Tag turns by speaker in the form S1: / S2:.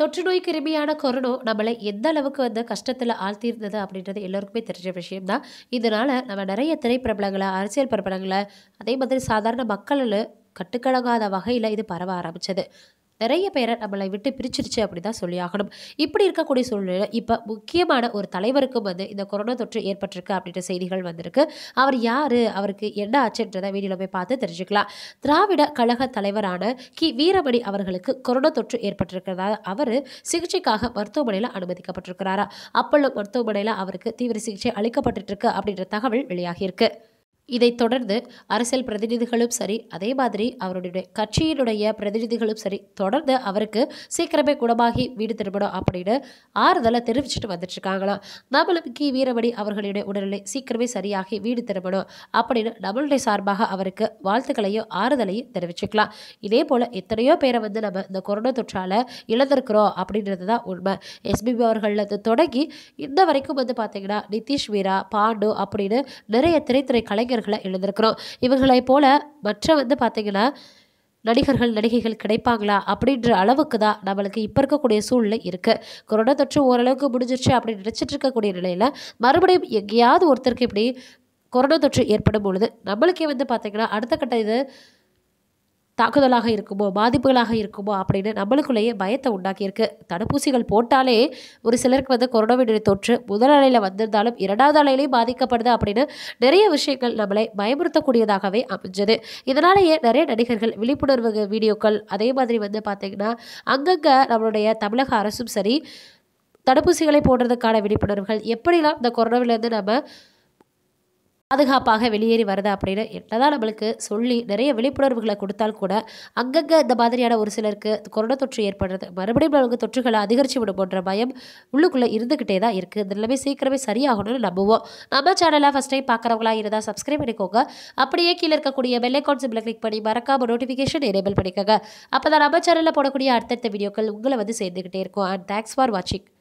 S1: தொற்று நோய் கிருமியான கொரோனா நம்மளை எந்த அளவுக்கு வந்து கஷ்டத்தில் ஆழ்த்தியிருந்தது அப்படின்றது எல்லோருக்குமே தெரிஞ்ச விஷயம்தான் இதனால் நம்ம நிறைய திரைப்பிரபலங்களை அரசியல் பிரபலங்களை அதே மாதிரி சாதாரண மக்களில் கட்டுக்கடங்காத வகையில் இது பரவ ஆரம்பிச்சது நிறைய பேரை நம்மளை விட்டு பிரிச்சிருச்சு அப்படி தான் சொல்லி ஆகணும் இப்படி இருக்கக்கூடிய சூழ்நிலை இப்போ முக்கியமான ஒரு தலைவருக்கும் வந்து இந்த கொரோனா தொற்று ஏற்பட்டிருக்கு அப்படின்ற செய்திகள் வந்திருக்கு அவர் யார் அவருக்கு என்ன ஆச்சுன்றதை வீடியோவில் போய் பார்த்து தெரிஞ்சுக்கலாம் திராவிட கழக தலைவரான கி வீரமணி அவர்களுக்கு கொரோனா தொற்று ஏற்பட்டிருக்கிறதா அவர் சிகிச்சைக்காக மருத்துவமனையில் அனுமதிக்கப்பட்டிருக்கிறாரா அப்பல்லோ மருத்துவமனையில் அவருக்கு தீவிர சிகிச்சை அளிக்கப்பட்டிருக்கு அப்படின்ற தகவல் வெளியாகியிருக்கு இதைத் தொடர்ந்து அரசியல் பிரதிநிதிகளும் சரி அதே மாதிரி அவருடைய கட்சியினுடைய பிரதிநிதிகளும் சரி தொடர்ந்து அவருக்கு சீக்கிரமே குணமாகி வீடு திரும்பணும் அப்படின்னு ஆறுதலை தெரிவிச்சுட்டு வந்துட்டு இருக்காங்களாம் நம்மளும் கி வீரமணி அவர்களுடைய உடல்நிலை சீக்கிரமே சரியாகி வீடு திரும்பணும் அப்படின்னு நம்மளுடைய சார்பாக அவருக்கு வாழ்த்துக்களையும் ஆறுதலையும் தெரிவிச்சுக்கலாம் இதே போல் எத்தனையோ பேரை வந்து நம்ம இந்த கொரோனா தொற்றால் இழந்திருக்கிறோம் அப்படின்றது தான் உண்மை எஸ்பிபி அவர்களது தொடங்கி இந்த வரைக்கும் வந்து பார்த்தீங்கன்னா நிதிஷ் வீரா பாண்டு அப்படின்னு நிறைய திரைத்துறை கலைஞர்களை இழந்திருக்கிறோம் இவர்களை போல மற்ற வந்து பார்த்தீங்கன்னா நடிகர்கள் நடிகைகள் கிடைப்பாங்களா அப்படின்ற அளவுக்கு தான் நம்மளுக்கு இப்போ இருக்கக்கூடிய சூழ்நிலை இருக்குது கொரோனா தொற்று ஓரளவுக்கு முடிஞ்சிருச்சு அப்படின்னு நினச்சிட்டு இருக்கக்கூடிய நிலையில் மறுபடியும் எங்கேயாவது ஒருத்தருக்கு இப்படி கொரோனா தொற்று ஏற்படும் பொழுது நம்மளுக்கே வந்து பார்த்திங்கன்னா அடுத்த கட்ட இது தாக்குதலாக இருக்குமோ பாதிப்புகளாக இருக்குமோ அப்படின்னு நம்மளுக்குள்ளேயே பயத்தை உண்டாக்கியிருக்கு தடுப்பூசிகள் போட்டாலே ஒரு சிலருக்கு வந்து கொரோனா வைரஸ் தொற்று முதல் அலையில் வந்திருந்தாலும் இரண்டாவது அலையிலையும் பாதிக்கப்படுது அப்படின்னு நிறைய விஷயங்கள் நம்மளை பயமுறுத்தக்கூடியதாகவே அமைஞ்சது இதனாலேயே நிறைய நடிகர்கள் விழிப்புணர்வு வீடியோக்கள் அதே மாதிரி வந்து பார்த்திங்கன்னா அங்கங்கே நம்மளுடைய தமிழக அரசும் சரி தடுப்பூசிகளை போடுறதுக்கான விழிப்புணர்வுகள் எப்படிலாம் இந்த கொரோனாவிலேருந்து நம்ம பாதுகாப்பாக வெளியேறி வருது அப்படின்னு என்னதான் நம்மளுக்கு சொல்லி நிறைய விழிப்புணர்வுகளை கொடுத்தால் கூட அங்கங்கே இந்த மாதிரியான ஒரு சிலருக்கு கொரோனா தொற்று ஏற்படுறது மறுபடியும் நமக்கு தொற்றுகளை அதிகரித்து விடும் போன்ற பயம் உள்ளுக்குள்ளே இருந்துக்கிட்டே தான் இருக்குது இது எல்லாமே சீக்கிரமே சரியாகணும்னு நம்புவோம் நம்ம சேனலை ஃபஸ்ட் டைம் பார்க்குறவங்களா இருந்தால் சப்ஸ்கிரைப் பண்ணிக்கோங்க அப்படியே கீழே இருக்கக்கூடிய பெல் ஐக்கான் சிம்பிளை கிளிக் பண்ணி மறக்காம நோட்டிஃபிகேஷன் எனேபிள் பண்ணிக்கோங்க அப்போ தான் நம்ம சேனலில் போடக்கூடிய அடுத்தடுத்த வீடியோக்கள் உங்களை வந்து சேர்ந்துக்கிட்டே இருக்கும் அண்ட் தேங்க்ஸ் ஃபார் வாட்சிங்